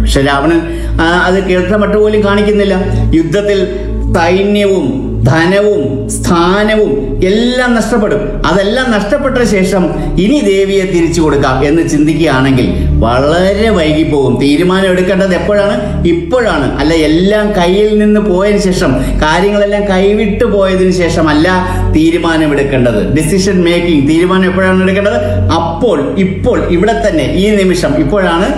പക്ഷെ രാവണൻ ആ, അത് കേൾക്കപ്പെട്ട പോലും കാണിക്കുന്നില്ല യുദ്ധത്തിൽ സൈന്യവും ധനവും സ്ഥാനവും എല്ലാം നഷ്ടപ്പെടും അതെല്ലാം നഷ്ടപ്പെട്ട ശേഷം ഇനി ദേവിയെ തിരിച്ചു കൊടുക്കാം എന്ന് ചിന്തിക്കുകയാണെങ്കിൽ വളരെ വൈകിപ്പോകും തീരുമാനം എടുക്കേണ്ടത് എപ്പോഴാണ് ഇപ്പോഴാണ് അല്ല എല്ലാം കയ്യിൽ നിന്ന് പോയതിനു ശേഷം കാര്യങ്ങളെല്ലാം കൈവിട്ടു പോയതിനു ശേഷമല്ല തീരുമാനം എടുക്കേണ്ടത് ഡിസിഷൻ മേക്കിംഗ് തീരുമാനം എപ്പോഴാണ് എടുക്കേണ്ടത് അപ്പോൾ ഇപ്പോൾ ഇവിടെ തന്നെ ഈ നിമിഷം ഇപ്പോഴാണ്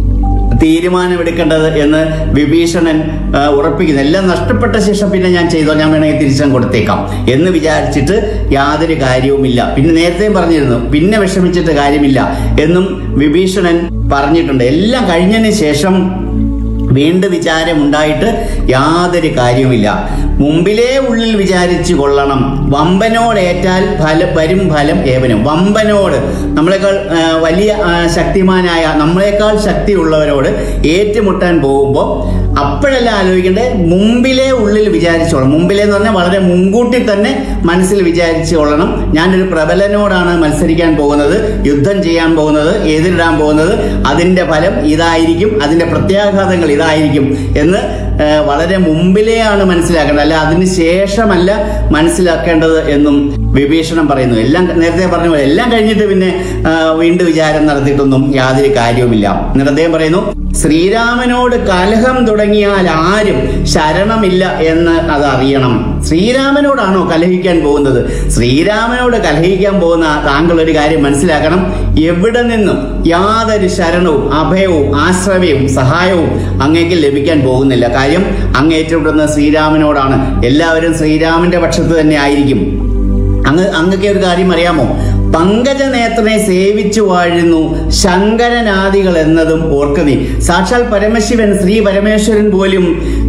തീരുമാനമെടുക്കേണ്ടത് എന്ന് വിഭീഷണൻ ആ, ഉറപ്പിക്കുന്നു എല്ലാം നഷ്ടപ്പെട്ട ശേഷം പിന്നെ ഞാൻ ചെയ്തോ ഞാൻ വേണമെങ്കിൽ തിരിച്ചും കൊടുത്തേക്കാം എന്ന് വിചാരിച്ചിട്ട് യാതൊരു കാര്യവുമില്ല പിന്നെ നേരത്തെയും പറഞ്ഞിരുന്നു പിന്നെ വിഷമിച്ചിട്ട് കാര്യമില്ല എന്നും വിഭീഷണൻ പറഞ്ഞിട്ടുണ്ട് എല്ലാം കഴിഞ്ഞതിന് ശേഷം വീണ്ടും വിചാരം ഉണ്ടായിട്ട് യാതൊരു കാര്യവുമില്ല മുമ്പിലേ ഉള്ളിൽ വിചാരിച്ചു കൊള്ളണം വമ്പനോടേറ്റാൽ ഫലം വരും ഫലം ഏവനും വമ്പനോട് നമ്മളെക്കാൾ ആ, വലിയ ആ, ശക്തിമാനായ നമ്മളെക്കാൾ ശക്തിയുള്ളവരോട് ഏറ്റുമുട്ടാൻ പോകുമ്പോൾ അപ്പോഴല്ല ആലോചിക്കേണ്ടത് മുമ്പിലെ ഉള്ളിൽ വിചാരിച്ചോളണം മുമ്പിലെ എന്ന് പറഞ്ഞാൽ വളരെ മുൻകൂട്ടി തന്നെ മനസ്സിൽ വിചാരിച്ചു കൊള്ളണം ഞാനൊരു പ്രബലനോടാണ് മത്സരിക്കാൻ പോകുന്നത് യുദ്ധം ചെയ്യാൻ പോകുന്നത് എതിരിടാൻ പോകുന്നത് അതിന്റെ ഫലം ഇതായിരിക്കും അതിന്റെ പ്രത്യാഘാതങ്ങൾ ഇതായിരിക്കും എന്ന് ആ, വളരെ മുമ്പിലെയാണ് മനസ്സിലാക്കേണ്ടത് അല്ല അതിന് ശേഷമല്ല മനസ്സിലാക്കേണ്ടത് എന്നും വിഭീഷണം പറയുന്നു എല്ലാം നേരത്തെ പറഞ്ഞ പോലെ എല്ലാം കഴിഞ്ഞിട്ട് പിന്നെ ആ, വീണ്ടും വിചാരം നടത്തിയിട്ടൊന്നും യാതൊരു കാര്യവുമില്ല എന്നിട്ട് അദ്ദേഹം പറയുന്നു ശ്രീരാമനോട് കലഹം തുടങ്ങിയാൽ ആരും ശരണമില്ല എന്ന് അത് അറിയണം ശ്രീരാമനോടാണോ കലഹിക്കാൻ പോകുന്നത് ശ്രീരാമനോട് കലഹിക്കാൻ പോകുന്ന താങ്കൾ ഒരു കാര്യം മനസ്സിലാക്കണം എവിടെ നിന്നും യാതൊരു ശരണവും അഭയവും ആശ്രയവും സഹായവും അങ്ങേക്ക് ലഭിക്കാൻ പോകുന്നില്ല കാര്യം അങ്ങ് ഏറ്റുമുട്ടുന്ന ശ്രീരാമനോടാണ് എല്ലാവരും ശ്രീരാമന്റെ പക്ഷത്ത് തന്നെ ആയിരിക്കും അങ്ങ് അങ്ങക്ക് ഒരു കാര്യം അറിയാമോ പങ്കജനേത്രനെ സേവിച്ചു വാഴുന്നു ശങ്കരനാദികൾ എന്നതും ഓർക്ക നീ സാക്ഷാൽ പരമശിവൻ ശ്രീ പരമേശ്വരൻ പോലും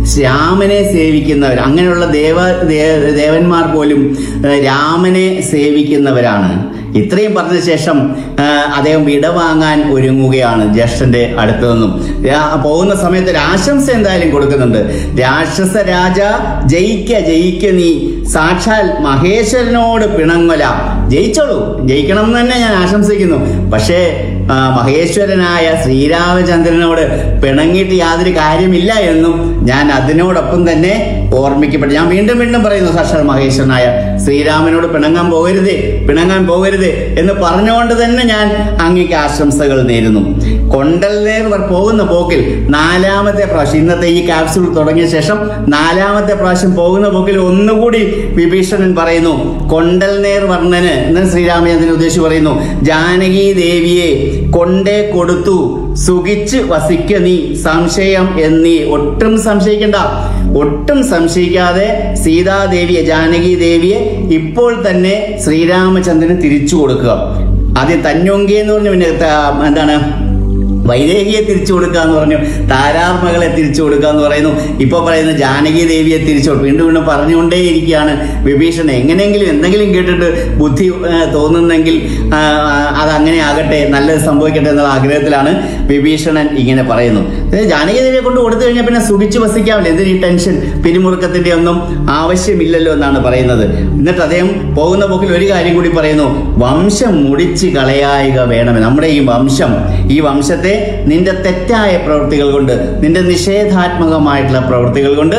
രാമനെ സേവിക്കുന്നവർ അങ്ങനെയുള്ള ദേവ ദേ- ദേവന്മാർ പോലും ഏഹ്, രാമനെ സേവിക്കുന്നവരാണ് ഇത്രയും പറഞ്ഞ ശേഷം ആ, അദ്ദേഹം വിട വാങ്ങാൻ ഒരുങ്ങുകയാണ് ജ്യേഷ്ഠന്റെ അടുത്തു നിന്നും രാ- പോകുന്ന സമയത്ത് ഒരു ആശംസ എന്തായാലും കൊടുക്കുന്നുണ്ട് രാക്ഷസ രാജ ജയിക്ക ജയിക്ക നീ സാക്ഷാൽ മഹേശ്വരനോട് പിണങ്ങല ജയിച്ചോളൂ ജയിക്കണം എന്ന് തന്നെ ഞാൻ ആശംസിക്കുന്നു പക്ഷേ ആ, മഹേശ്വരനായ ശ്രീരാമചന്ദ്രനോട് പിണങ്ങിയിട്ട് യാതൊരു കാര്യമില്ല എന്നും ഞാൻ അതിനോടൊപ്പം തന്നെ ഓർമ്മിക്കപ്പെട്ടു ഞാൻ വീണ്ടും വീണ്ടും പറയുന്നു സാക്ഷാൽ മഹേശ്വരനായ ശ്രീരാമനോട് പിണങ്ങാൻ പോകരുത് പിണങ്ങാൻ പോകരുത് എന്ന് പറഞ്ഞുകൊണ്ട് തന്നെ ഞാൻ അങ്ങേക്ക് ആശംസകൾ നേരുന്നു കൊണ്ടൽ നേർ പോകുന്ന പോക്കിൽ നാലാമത്തെ പ്രാവശ്യം ഇന്നത്തെ ഈ ക്യാപ്സ്യൂൾ തുടങ്ങിയ ശേഷം നാലാമത്തെ പ്രാവശ്യം പോകുന്ന പോക്കിൽ ഒന്നുകൂടി വിഭീഷണൻ പറയുന്നു കൊണ്ടൽ നേർ വർണ്ണന് എന്ന് ശ്രീരാമചന്ദ്രൻ ഉദ്ദേശിച്ച് പറയുന്നു ജാനകി ദേവിയെ കൊണ്ടേ കൊടുത്തു സുഖിച്ച് വസിക്ക നീ സംശയം എന്നീ ഒട്ടും സംശയിക്കണ്ട ഒട്ടും സംശയിക്കാതെ സീതാദേവിയെ ജാനകി ദേവിയെ ഇപ്പോൾ തന്നെ ശ്രീരാമചന്ദ്രന് തിരിച്ചു കൊടുക്കുക ആദ്യം തന്നൊങ്കി എന്ന് പറഞ്ഞു പിന്നെ ത- എന്താണ് വൈദേഹിയെ തിരിച്ചു കൊടുക്കുക എന്ന് പറഞ്ഞു താരാർ മകളെ തിരിച്ചു കൊടുക്കുക എന്ന് പറയുന്നു ഇപ്പൊ പറയുന്നു ജാനകി ദേവിയെ തിരിച്ചു കൊടുക്കും. വീണ്ടും വീണ്ടും പറഞ്ഞുകൊണ്ടേയിരിക്കുകയാണ് വിഭീഷണൻ എങ്ങനെയെങ്കിലും എന്തെങ്കിലും കേട്ടിട്ട് ബുദ്ധി ആ, തോന്നുന്നെങ്കിൽ ആ, അത് അങ്ങനെ ആകട്ടെ നല്ലത് സംഭവിക്കട്ടെ എന്നുള്ള ആഗ്രഹത്തിലാണ് വിഭീഷണൻ ഇങ്ങനെ പറയുന്നു ഇത് ജാനകി ദേവിയെ കൊണ്ട് കൊടുത്തു കഴിഞ്ഞാൽ പിന്നെ സുഖിച്ച് വസിക്കാമല്ലോ എന്തിന് ഈ ടെൻഷൻ പിരിമുറുക്കത്തിന്റെ ഒന്നും ആവശ്യമില്ലല്ലോ എന്നാണ് പറയുന്നത് എന്നിട്ട് അദ്ദേഹം പോകുന്ന പോക്കിൽ ഒരു കാര്യം കൂടി പറയുന്നു വംശം മുടിച്ച് കളയായിക വേണമെന്ന് നമ്മുടെ ഈ വംശം ഈ വംശത്തെ നിന്റെ തെറ്റായ പ്രവൃത്തികൾ കൊണ്ട് നിന്റെ നിഷേധാത്മകമായിട്ടുള്ള പ്രവൃത്തികൾ കൊണ്ട്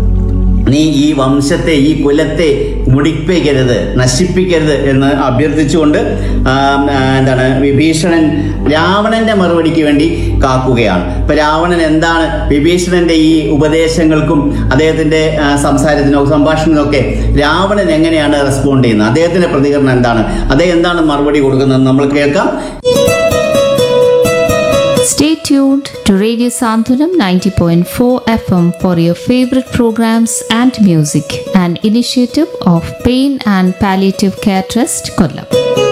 നീ ഈ വംശത്തെ ഈ കുലത്തെ മുടിപ്പിക്കരുത് നശിപ്പിക്കരുത് എന്ന് അഭ്യർത്ഥിച്ചുകൊണ്ട് ആ, ആ, എന്താണ് വിഭീഷണൻ രാവണന്റെ മറുപടിക്ക് വേണ്ടി കാക്കുകയാണ് ഇപ്പൊ രാവണൻ എന്താണ് വിഭീഷണന്റെ ഈ ഉപദേശങ്ങൾക്കും അദ്ദേഹത്തിന്റെ ആ, സംസാരത്തിനോ സംഭാഷണത്തിനോ ഒക്കെ രാവണൻ എങ്ങനെയാണ് റെസ്പോണ്ട് ചെയ്യുന്നത് അദ്ദേഹത്തിന്റെ പ്രതികരണം എന്താണ് അദ്ദേഹം എന്താണ് മറുപടി കൊടുക്കുന്നത് നമ്മൾ കേൾക്കാം Stay tuned to Radio Santhanam 90.4 FM for your favorite programs and music, an initiative of Pain and Palliative Care Trust, Kollam.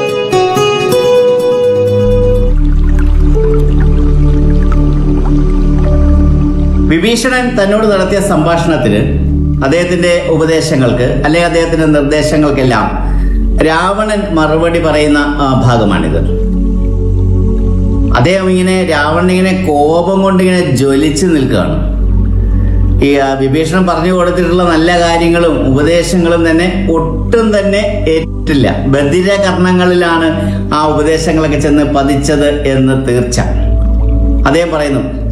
Vibhishanan തന്നോട് നടത്തിയ സംഭാഷണത്തിന് അദ്ദേഹത്തിന്റെ ഉപദേശങ്ങൾക്ക് അല്ലെങ്കിൽ അദ്ദേഹത്തിന്റെ നിർദ്ദേശങ്ങൾക്കെല്ലാം രാവണൻ മറുപടി പറയുന്ന ആ, ഭാഗമാണിത് അദ്ദേഹം ഇങ്ങനെ രാവണൻ ഇങ്ങനെ കോപം കൊണ്ട് ഇങ്ങനെ ജ്വലിച്ച് നിൽക്കുകയാണ് ഈ ആ, വിഭീഷണൻ പറഞ്ഞു കൊടുത്തിട്ടുള്ള നല്ല കാര്യങ്ങളും ഉപദേശങ്ങളും തന്നെ ഒട്ടും തന്നെ ഏറ്റില്ല ബധിര കർണങ്ങളിലാണ് ആ ഉപദേശങ്ങളൊക്കെ ചെന്ന് പതിച്ചത് എന്ന് തീർച്ച അദ്ദേഹം പറയുന്നു